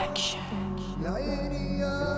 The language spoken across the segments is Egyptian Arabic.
يا عيني يا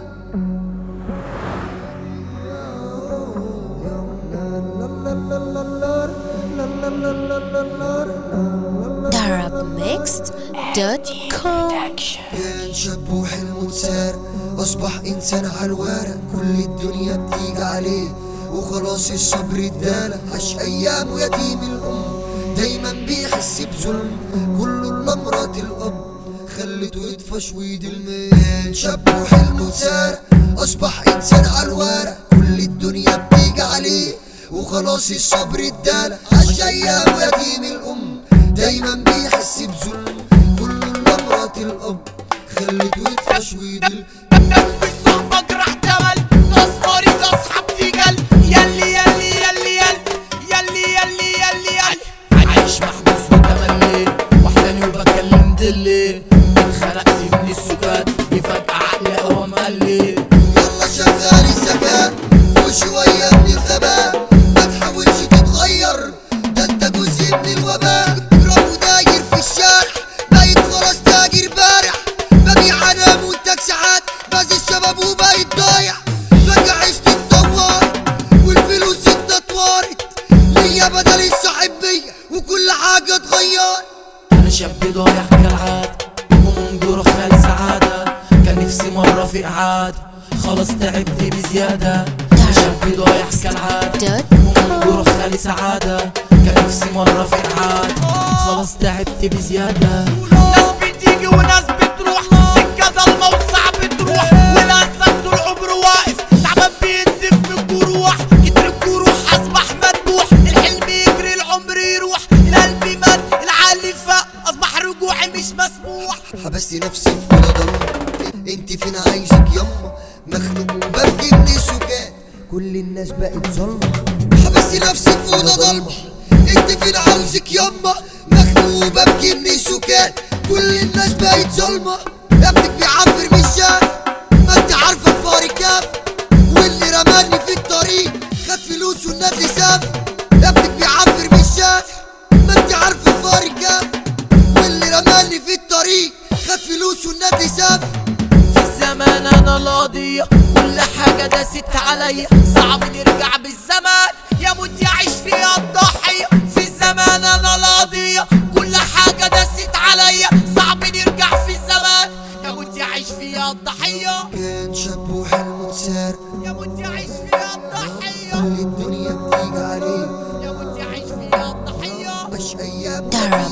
darabmixed.com كان شاب وحلمه اتسار اصبح انسان على الورق كل الدنيا بتيجي عليه وخلاص الصبر اداله عاش ايامه يتيم الام دايما بيحس بظلم كله الا مرات الاب خلته يطفش ويدل كان شاب وحلمه اتسار اصبح انسان على الورق كل الدنيا بتيجي عليه وخلاص الصبر اداله عاش ايامه يتيم الام دايما بيحس بظلم كله الا مرات الاب خلته يطفش ويدل الناس في الصحبة جرح تمل ناس مريض اصحاب تجل يلي يلي يلي يلي يلي يلي يلي يلي عايش محبوس وتملي وحداني وبكلم دلي اتخنقت من السكات بفجأة عقلي قوام قال لي يلا شغال الزكاة وشوية من الغباء ما تحاولش تتغير ده انت جزء من الوباء تضرب وداير في الشارع بايت خلاص تاجر بارع ببيع انام وانتك ساعات باز الشباب وبايت ضايع فجأة عشت اتطور والفلوس اتطورت ليا بدل الصاحبية وكل حاجة اتغير انا شاب ضايع كالعادة هموم جروح خال سعادة كان نفسي مرة في إعادة خلاص تعبت بزيادة انا شاب ضايع كالعادة هموم جروح خالي سعادة كان نفسي مرة في إعادة خلاص تعبت بزيادة ناس بتيجي وناس بتروح سكة ضلمة وصعب تروح وناس طول عمره واقف تعبان بينزف من الجروح كتر الجروح أصبح مذبوح الحلم يجري العمر يروح القلب مات العقل فاق أصبح رجوعي مش مسموح حبست نفسي في اوضه ضلمه انت فين عايزك يما مخنوق وببكي من السكات كل الناس بقت ظلمه حبست نفسي في اوضه ضلمه انت فين عاوزك يما مخنوق وببكي من السكات كل الناس بقت ظلمه يا ابنك بيعفر من الشارع ما انت عارفه الفار كام واللي رماني في الطريق خد فلوس والنبي ساب يا ابنك بيعفر من الشارع ما انت عارفه الفار كام واللي رماني في الطريق خد فلوس والنبي ساب في الزمان انا القضية كل حاجة داست عليا صعب نرجع بالزمان يموت يعيش فيها الضحية في الزمان انا القضية كل حاجة داست عليا صعب نرجع في الزمان يموت يعيش فيها الضحية كان شاب وحلمه اتسار يموت يعيش فيها الضحية كل الدنيا بتيجي عليه يموت يعيش فيها الضحية عاش ايام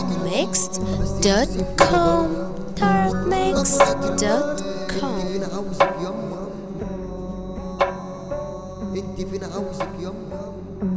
darabmixed.com darabmixed.com فين عاوزك يما انت فين عاوزك يما